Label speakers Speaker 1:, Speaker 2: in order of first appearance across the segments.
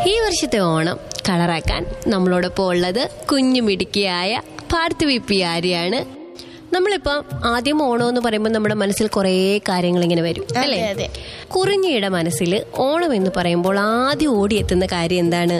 Speaker 1: ഈ വർഷത്തെ ഓണം കളറാക്കാൻ നമ്മളോടൊപ്പം ഉള്ളത് കുഞ്ഞു മിടുക്കിയായ പാർത്ഥിവി പി ആര്യാണ് നമ്മളിപ്പം ആദ്യം ഓണം എന്ന് പറയുമ്പോൾ നമ്മുടെ മനസ്സിൽ കുറേ കാര്യങ്ങൾ ഇങ്ങനെ വരും അല്ലേ
Speaker 2: അതെ.
Speaker 1: കുറിഞ്ഞിയുടെ മനസ്സിൽ ഓണം എന്ന് പറയുമ്പോൾ ആദ്യം ഓടിയെത്തുന്ന കാര്യം എന്താണ്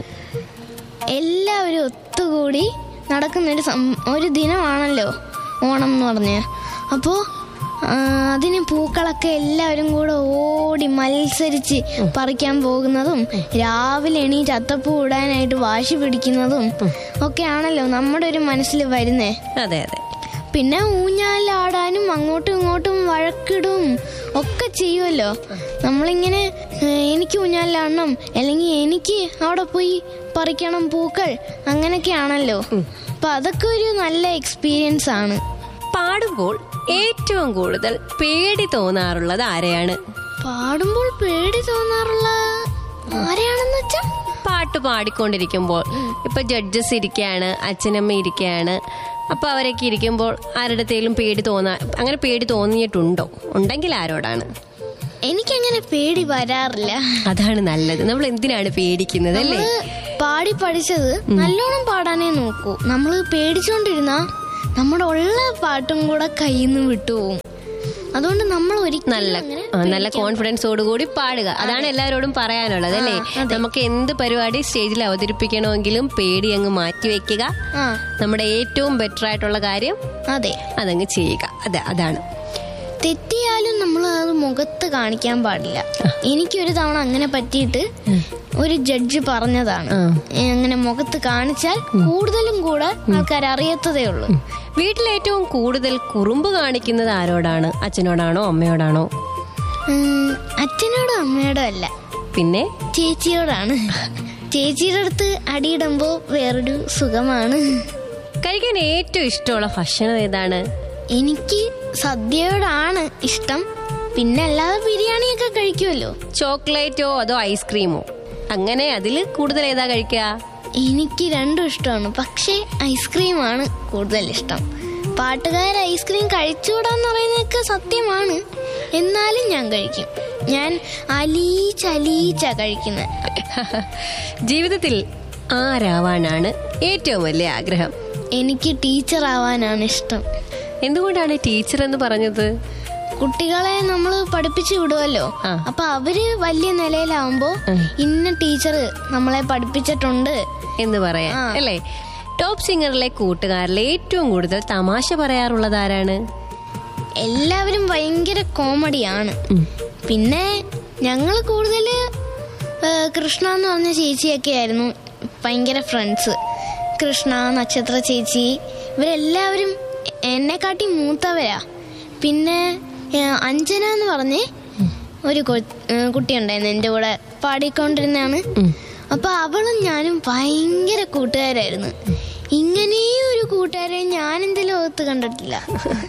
Speaker 2: എല്ലാവരും ഒത്തുകൂടി നടക്കുന്നൊരു സം- ഒരു ദിനമാണല്ലോ ഓണം എന്ന് പറഞ്ഞ് അപ്പോൾ അതിന് പൂക്കളൊക്കെ എല്ലാവരും കൂടെ ഓടി മത്സരിച്ച് പറിക്കാൻ പോകുന്നതും രാവിലെ എണീറ്റ് അത്തപ്പൂ ഇടാനായിട്ട് വാശി പിടിക്കുന്നതും ഒക്കെയാണല്ലോ നമ്മുടെ ഒരു മനസ്സിൽ വരുന്നേ
Speaker 1: അതെ അതെ
Speaker 2: പിന്നെ ഊഞ്ഞാലാടാനും അങ്ങോട്ടും ഇങ്ങോട്ടും വഴക്കിടും ഒക്കെ ചെയ്യുമല്ലോ നമ്മളിങ്ങനെ ഏഹ്, എനിക്ക് ഊഞ്ഞാലാടണം അല്ലെങ്കിൽ എനിക്ക് അവിടെ പോയി പറിക്കണം പൂക്കൾ അങ്ങനെയൊക്കെയാണല്ലോ അപ്പൊ അതൊക്കെ ഒരു നല്ല എക്സ്പീരിയൻസ് ആണ്
Speaker 1: പാടുമ്പോൾ ഏറ്റവും കൂടുതൽ പേടി തോന്നാറുള്ളത് ആരെയാണ്
Speaker 2: പാടുമ്പോൾ പേടി തോന്നാറുള്ള ആരെയാണെന്ന് വെച്ചാ
Speaker 1: പാട്ട് പാടിക്കൊണ്ടിരിക്കുമ്പോൾ ഇപ്പൊ ജഡ്ജസ് ഇരിക്കുകയാണ് അച്ഛനമ്മ ഇരിക്കുകയാണ് അപ്പൊ അവരൊക്കെ ഇരിക്കുമ്പോൾ ആരുടെത്തേലും പേടി തോന്നാ അങ്ങനെ പേടി തോന്നിയിട്ടുണ്ടോ ഉണ്ടെങ്കിൽ ആരോടാണ്
Speaker 2: എനിക്കങ്ങനെ പേടി വരാറില്ല
Speaker 1: അതാണ് നല്ലത് നമ്മൾ എന്തിനാണ് പേടിക്കുന്നത് അല്ലേ
Speaker 2: നമ്മള് പാടി പഠിച്ചത് നല്ലോണം പാടാനേ നോക്കൂ നമ്മള് പേടിച്ചോണ്ടിരുന്ന നമ്മുടെ ഉള്ള പാട്ടും കൂടെ കയ്യിൽ നിന്ന് വിട്ടുപോകും അതുകൊണ്ട് നമ്മൾ ഒരിക്കലും
Speaker 1: നല്ല
Speaker 2: അങ്ങനെ
Speaker 1: ആ, നല്ല കോൺഫിഡൻസോട് കൂടി പാടുക അതാണ് എല്ലാവരോടും പറയാനുള്ളത് അല്ലേ നമുക്ക് എന്ത് പരിപാടി സ്റ്റേജിൽ അവതരിപ്പിക്കണമെങ്കിലും പേടി അങ്ങ് മാറ്റി വെക്കുക
Speaker 2: ആ
Speaker 1: നമ്മുടെ ഏറ്റവും ബെറ്റർ ആയിട്ടുള്ള കാര്യം
Speaker 2: അതെ
Speaker 1: അതങ്ങ് ചെയ്യുക അതെ അതാണ്
Speaker 2: തെറ്റിയാലും നമ്മൾ അത് മുഖത്ത് കാണിക്കാൻ പാടില്ല എനിക്കൊരു തവണ അങ്ങനെ പറ്റിയിട്ട് ഒരു ജഡ്ജ് പറഞ്ഞതാണ്
Speaker 1: ആ.
Speaker 2: ഏ, അങ്ങനെ മുഖത്ത് കാണിച്ചാൽ കൂടുതലും കൂടെ ആൾക്കാർ അറിയത്തതേ ഉള്ളൂ
Speaker 1: വീട്ടിൽ ഏറ്റവും കൂടുതൽ കുറുമ്പ് കാണിക്കുന്നത് ആരോടാണ് അച്ഛനോടാണോ അമ്മയോടാണോ
Speaker 2: ഉം, അച്ഛനോടും അമ്മയോടും അല്ല
Speaker 1: പിന്നെ
Speaker 2: ചേച്ചിയോടാണ് ചേച്ചിയുടെ അടുത്ത് അടിയിടുമ്പോ വേറൊരു സുഖമാണ്
Speaker 1: കഴിക്കാൻ ഏറ്റവും ഇഷ്ടമുള്ള ഭക്ഷണം ഏതാണ്
Speaker 2: എനിക്ക് സദ്യയോടാണ് ഇഷ്ടം പിന്നെ അല്ലാതെ ബിരിയാണിയൊക്കെ കഴിക്കുമല്ലോ
Speaker 1: ചോക്ലേറ്റോ അതോ ഐസ്ക്രീമോ അങ്ങനെ അതിൽ കൂടുതൽ ഏതാ കഴിക്കുക
Speaker 2: എനിക്ക് രണ്ടും ഇഷ്ടമാണ് പക്ഷേ ഐസ്ക്രീമാണ് കൂടുതൽ ഇഷ്ടം പാട്ടുകാർ ഐസ്ക്രീം കഴിച്ചുകൂടാന്ന് പറയുന്നതൊക്കെ സത്യമാണ് എന്നാലും ഞാൻ കഴിക്കും ഞാൻ അലീച്ചലീച്ച കഴിക്കുന്നത്
Speaker 1: ജീവിതത്തിൽ ആരാവാനാണ് ഏറ്റവും വലിയ ആഗ്രഹം
Speaker 2: എനിക്ക് ടീച്ചർ ആവാനാണ് ഇഷ്ടം
Speaker 1: എന്തുകൊണ്ടാണ് ടീച്ചർ എന്ന് പറഞ്ഞത്
Speaker 2: കുട്ടികളെ നമ്മൾ പഠിപ്പിച്ചു വിടുമല്ലോ
Speaker 1: ആ.
Speaker 2: അപ്പൊ അവര് വലിയ നിലയിലാവുമ്പോ ഇന്ന ടീച്ചർ നമ്മളെ പഠിപ്പിച്ചിട്ടുണ്ട്
Speaker 1: എന്ന് പറയാൻ
Speaker 2: ആ.
Speaker 1: അല്ലേ ടോപ്പ് സിംഗറിലെ കൂട്ടുകാരിലെ ഏറ്റവും കൂടുതൽ തമാശ പറയാറുള്ളത് ആരാണ്
Speaker 2: എല്ലാവരും ഭയങ്കര കോമഡിയാണ് പിന്നെ ഞങ്ങൾ കൂടുതൽ കൃഷ്ണ എന്ന് പറഞ്ഞ ചേച്ചിയൊക്കെ ആയിരുന്നു ഭയങ്കര ഫ്രണ്ട്സ് കൃഷ്ണ നക്ഷത്ര ചേച്ചി ഇവരെല്ലാവരും എന്നെക്കാട്ടി മൂത്തവരാ പിന്നെ ഏ, അഞ്ജന എന്ന് പറഞ്ഞ് ഒരു കൊ- ഏ, കുട്ടിയുണ്ടായിരുന്നു എൻ്റെ കൂടെ പാടിക്കൊണ്ടിരുന്നതാണ് അപ്പൊ അവളും ഞാനും ഭയങ്കര കൂട്ടുകാരായിരുന്നു ഇങ്ങനെയും ഒരു കൂട്ടുകാരെ ഞാൻ എൻ്റെ ലോകത്ത് കണ്ടിട്ടില്ല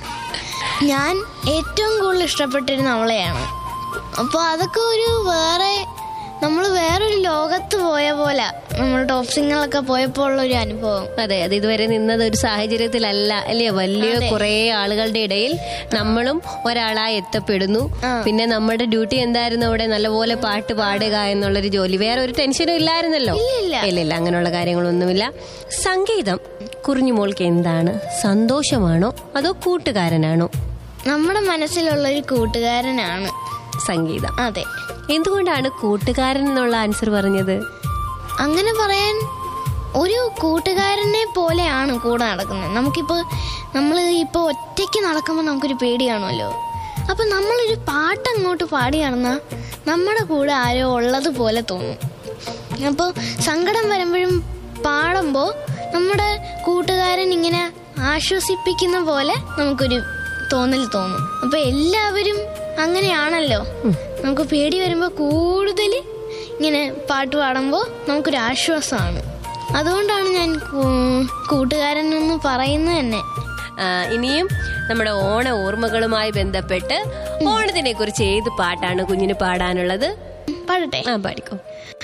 Speaker 2: ഞാൻ ഏറ്റവും കൂടുതൽ ഇഷ്ടപ്പെട്ടിരുന്ന അവളെയാണ് അപ്പോൾ അതൊക്കെ ഒരു വേറെ നമ്മൾ വേറൊരു ലോകത്ത് പോയ പോലെ നമ്മൾ ടോപ്പ് സിംഗറിലൊക്കെ പോയപ്പോൾ ഉള്ള ഒരു അനുഭവം
Speaker 1: അതെ അത് ഇതുവരെ നിന്നത് ഒരു സാഹചര്യത്തിലല്ല അല്ലേ വലിയ കുറെ ആളുകളുടെ ഇടയിൽ നമ്മളും ഒരാളായി എത്തപ്പെടുന്നു
Speaker 2: ആ.
Speaker 1: പിന്നെ നമ്മുടെ ഡ്യൂട്ടി എന്തായിരുന്നു അവിടെ നല്ലപോലെ പാട്ട് പാടുക എന്നുള്ളൊരു ജോലി വേറെ ഒരു ടെൻഷനും ഇല്ലായിരുന്നല്ലോ
Speaker 2: ഇല്ല.
Speaker 1: ഇല്ല ഇല്ല അങ്ങനെയുള്ള കാര്യങ്ങളൊന്നുമില്ല സംഗീതം കുറിഞ്ഞുമോൾക്ക് എന്താണ് സന്തോഷമാണോ അതോ കൂട്ടുകാരനാണോ
Speaker 2: നമ്മുടെ മനസ്സിലുള്ള ഒരു കൂട്ടുകാരനാണ്
Speaker 1: സംഗീതം
Speaker 2: അതെ
Speaker 1: എന്തുകൊണ്ടാണ് കൂട്ടുകാരൻ എന്നുള്ള ആൻസർ പറഞ്ഞത്
Speaker 2: അങ്ങനെ പറയാൻ ഒരു കൂട്ടുകാരനെ പോലെയാണ് കൂടെ നടക്കുന്നത് നമുക്കിപ്പോൾ നമ്മൾ ഇപ്പോൾ ഒറ്റയ്ക്ക് നടക്കുമ്പോൾ നമുക്കൊരു പേടി കാണുമല്ലോ അപ്പം നമ്മളൊരു പാട്ട് അങ്ങോട്ട് പാടി നടന്നാൽ നമ്മുടെ കൂടെ ആരോ ഉള്ളത് പോലെ തോന്നും അപ്പോൾ സങ്കടം വരുമ്പോഴും പാടുമ്പോൾ നമ്മുടെ കൂട്ടുകാരൻ ഇങ്ങനെ ആശ്വസിപ്പിക്കുന്ന പോലെ നമുക്കൊരു തോന്നൽ തോന്നും അപ്പോൾ എല്ലാവരും അങ്ങനെയാണല്ലോ നമുക്ക് പേടി വരുമ്പോൾ കൂടുതൽ ഇങ്ങനെ പാട്ട് പാടുമ്പോൾ നമുക്കൊരു ആശ്വാസമാണ് അതുകൊണ്ടാണ് ഞാൻ കൂ- കൂട്ടുകാരൻ എന്ന് പറയുന്നത് തന്നെ
Speaker 1: ആ, ഇനിയും നമ്മുടെ ഓണ ഓർമ്മകളുമായി ബന്ധപ്പെട്ട് ഓണത്തിനെ കുറിച്ച് ഏത് പാട്ടാണ് കുഞ്ഞിന് പാടാനുള്ളത്
Speaker 2: പാടട്ടെ
Speaker 1: ആ പാടിക്കോ